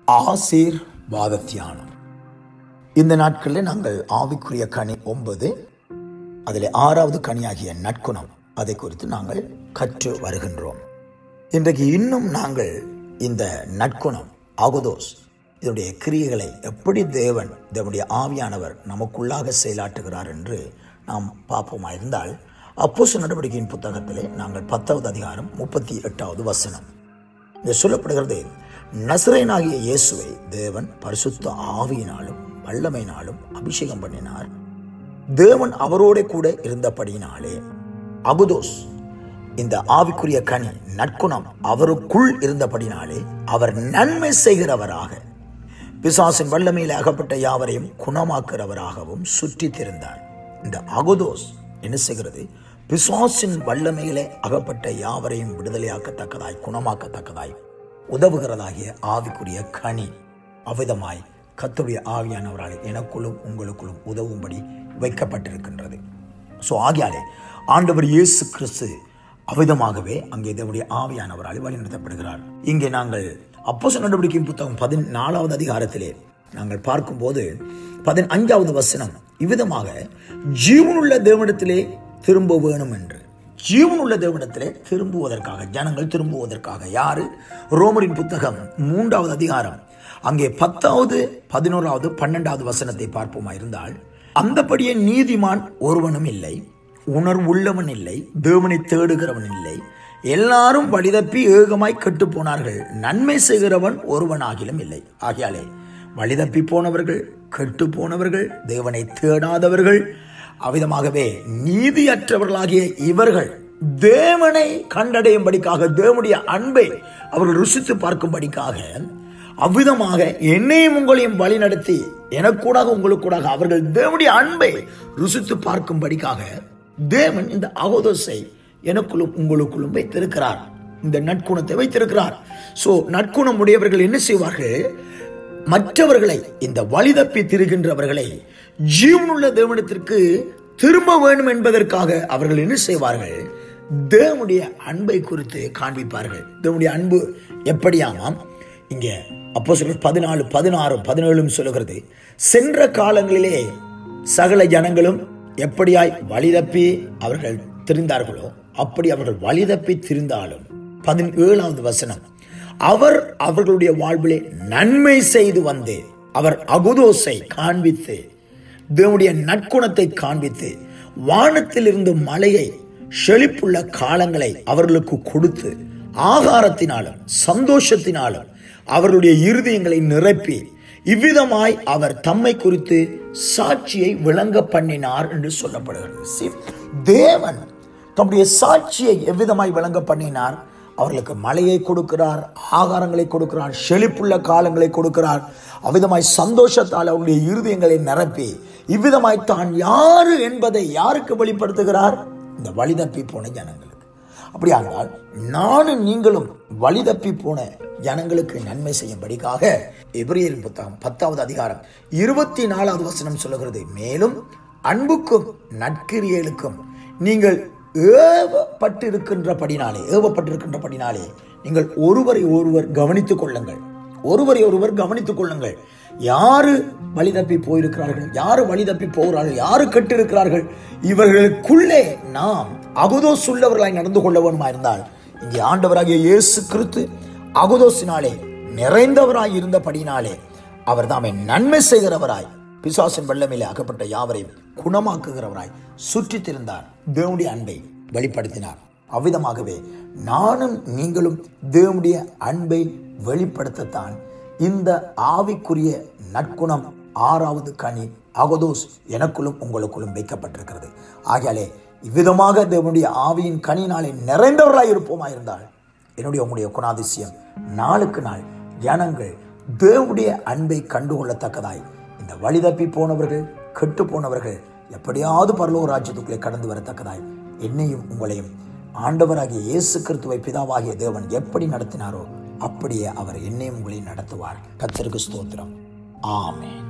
ஆசீர்வாத தியானம் இந்த நாட்களில் நாங்கள் ஆவிக்குரிய கனி ஒன்பது அதில் ஆறாவது கனியாகிய நற்குணம் அதை குறித்து நாங்கள் கற்று வருகின்றோம் இன்றைக்கு இன்னும் நாங்கள் இந்த நற்குணம் அகுதோஸ் இதனுடைய கிரியைகளை எப்படி தேவன் தேவனுடைய ஆவியானவர் நமக்குள்ளாக செயலாற்றுகிறார் என்று நாம் பார்ப்போமா இருந்தால் அப்போஸ் நடவடிக்கையின் புத்தகத்திலே நாங்கள் பத்தாவது அதிகாரம் முப்பத்தி எட்டாவது வசனம் இங்கே சொல்லப்படுகிறது நசரேனாகிய இயேசுவை தேவன் பரிசுத்த ஆவியினாலும் வல்லமையினாலும் அபிஷேகம் பண்ணினார் தேவன் அவரோட கூட இருந்தபடியினாலே அகுதோஸ் இந்த ஆவிக்குரிய கனி நற்குணம் அவருக்குள் இருந்தபடினாலே அவர் நன்மை செய்கிறவராக பிசாசின் வல்லமையில் அகப்பட்ட யாவரையும் குணமாக்குறவராகவும் சுற்றித் திரிந்தார் இந்த அகுதோஸ் என்ன செய்கிறது பிசாசின் வல்லமையிலே அகப்பட்ட யாவரையும் விடுதலையாக்கத்தக்கதாய் குணமாக்கத்தக்கதாய் உதவுகிறதாகிய ஆவிக்குரிய கனி அவ்விதமாய் கத்துடைய ஆவியானவரால் எனக்குள்ளும் உங்களுக்குள்ளும் உதவும்படி வைக்கப்பட்டிருக்கின்றது ஸோ ஆகியாலே ஆண்டவர் இயேசு கிறிஸ்து அவ்விதமாகவே அங்கே தேவனுடைய ஆவியானவரால் வழிநடத்தப்படுகிறார் இங்கே நாங்கள் அப்போஸ் நடவடிக்கையின் புத்தகம் பதினாலாவது அதிகாரத்திலே நாங்கள் பார்க்கும்போது பதினஞ்சாவது வசனம் இவ்விதமாக ஜீவனுள்ள தேவனிடத்திலே திரும்ப வேணும் என்று ஜீவனுள்ள தேவனிடத்திலே திரும்புவதற்காக ஜனங்கள் திரும்புவதற்காக யாரு ரோமரின் புத்தகம் மூன்றாவது அதிகாரம் அங்கே பத்தாவது பதினோராவது பன்னெண்டாவது வசனத்தை பார்ப்போமா இருந்தால் அந்தபடியே நீதிமான் ஒருவனும் இல்லை உணர்வுள்ளவன் இல்லை தேவனை தேடுகிறவன் இல்லை எல்லாரும் வழிதப்பி ஏகமாய் கெட்டு போனார்கள் நன்மை செய்கிறவன் ஒருவனாகிலும் இல்லை ஆகியாலே வழிதப்பி போனவர்கள் கெட்டு போனவர்கள் தேவனை தேடாதவர்கள் அவ்விதமாகவே நீதியற்றவர்களாகிய இவர்கள் தேவனை கண்டடையும்படிக்காக தேவனுடைய அன்பை அவர்கள் ருசித்து பார்க்கும்படிக்காக அவ்விதமாக என்னையும் உங்களையும் வழி நடத்தி எனக்கூடாக உங்களுக்கூடாக அவர்கள் தேவனுடைய அன்பை ருசித்து பார்க்கும்படிக்காக தேவன் இந்த அகோதோசை எனக்குள்ளும் உங்களுக்குள்ளும் வைத்திருக்கிறார் இந்த நற்குணத்தை வைத்திருக்கிறார் சோ நற்குணம் உடையவர்கள் என்ன செய்வார்கள் மற்றவர்களை இந்த வழி தப்பி திரிகின்றவர்களை ஜீவனுள்ள தேவனத்திற்கு திரும்ப வேண்டும் என்பதற்காக அவர்கள் என்ன செய்வார்கள் தேவனுடைய அன்பை குறித்து காண்பிப்பார்கள் தேவனுடைய அன்பு எப்படியாமாம் இங்க அப்போ சொல்ற பதினாலு பதினாறும் பதினேழும் சொல்லுகிறது சென்ற காலங்களிலே சகல ஜனங்களும் எப்படியாய் வழிதப்பி அவர்கள் திரிந்தார்களோ அப்படி அவர்கள் வழிதப்பி திரிந்தாலும் பதினேழாவது வசனம் அவர் அவர்களுடைய வாழ்விலே நன்மை செய்து வந்து அவர் அகுதோசை காண்பித்து தேவனுடைய நற்குணத்தை காண்பித்து வானத்தில் இருந்து மலையை செழிப்புள்ள காலங்களை அவர்களுக்கு கொடுத்து ஆகாரத்தினாலும் சந்தோஷத்தினாலும் அவர்களுடைய இருதயங்களை நிரப்பி இவ்விதமாய் அவர் தம்மை குறித்து சாட்சியை விளங்க பண்ணினார் என்று சொல்லப்படுகிறது தேவன் தம்முடைய சாட்சியை எவ்விதமாய் விளங்க பண்ணினார் அவர்களுக்கு மழையை கொடுக்கிறார் ஆகாரங்களை கொடுக்கிறார் செழிப்புள்ள காலங்களை கொடுக்கிறார் அவ்விதமாய் சந்தோஷத்தால் அவருடைய இருதயங்களை நிரப்பி இவ்விதமாய் தான் யாரு என்பதை யாருக்கு வெளிப்படுத்துகிறார் இந்த வழிதப்பி போன ஜனங்களுக்கு அப்படியானால் நானும் நீங்களும் வழிதப்பி போன ஜனங்களுக்கு நன்மை செய்யும்படிக்காக எபிரியரின் புத்தகம் பத்தாவது அதிகாரம் இருபத்தி நாலாவது வசனம் சொல்லுகிறது மேலும் அன்புக்கும் நட்கிரியலுக்கும் நீங்கள் ஏவப்பட்டிருக்கின்றபடினாலே ஏவப்பட்டிருக்கின்றபடினாலே நீங்கள் ஒருவரை ஒருவர் கவனித்துக் கொள்ளுங்கள் ஒருவரை ஒருவர் கவனித்துக் கொள்ளுங்கள் யாரு வழி தப்பி போயிருக்கிறார்கள் யாரு வழி தப்பி போகிறார்கள் யாரு கட்டிருக்கிறார்கள் இவர்களுக்குள்ளே நாம் அகுதோஸ் உள்ளவர்களாய் நடந்து கொள்ள வேணுமா இருந்தால் இங்கே ஆண்டவராகிய இயேசு கிறிஸ்து அகுதோசினாலே நிறைந்தவராய் இருந்தபடினாலே அவர் தாமே நன்மை செய்கிறவராய் பிசாசின் வெள்ளமிலே அகப்பட்ட யாவரையும் குணமாக்குகிறவராய் சுற்றித் திருந்தார் தேவனுடைய அன்பை வெளிப்படுத்தினார் அவ்விதமாகவே நானும் நீங்களும் தேவனுடைய அன்பை வெளிப்படுத்தத்தான் இந்த ஆவிக்குரிய நற்குணம் ஆறாவது கனி அகதோஸ் எனக்குள்ளும் உங்களுக்குள்ளும் வைக்கப்பட்டிருக்கிறது ஆகையாலே இவ்விதமாக தேவனுடைய ஆவியின் கனினாலே நிறைந்தவர்களாய் இருப்போமா இருந்தால் என்னுடைய உங்களுடைய குணாதிசயம் நாளுக்கு நாள் ஜனங்கள் தேவனுடைய அன்பை கண்டுகொள்ளத்தக்கதாய் இந்த வழிதப்பி போனவர்கள் கெட்டு போனவர்கள் எப்படியாவது பரலோக ராஜ்யத்துக்குள்ளே கடந்து வரத்தக்கதாய் என்னையும் உங்களையும் ஆண்டவராகிய இயேசு கிறிஸ்துவை பிதாவாகிய தேவன் எப்படி நடத்தினாரோ அப்படியே அவர் என்னையும் உங்களையும் நடத்துவார் கத்தருக்கு ஸ்தோத்திரம் ஆமென்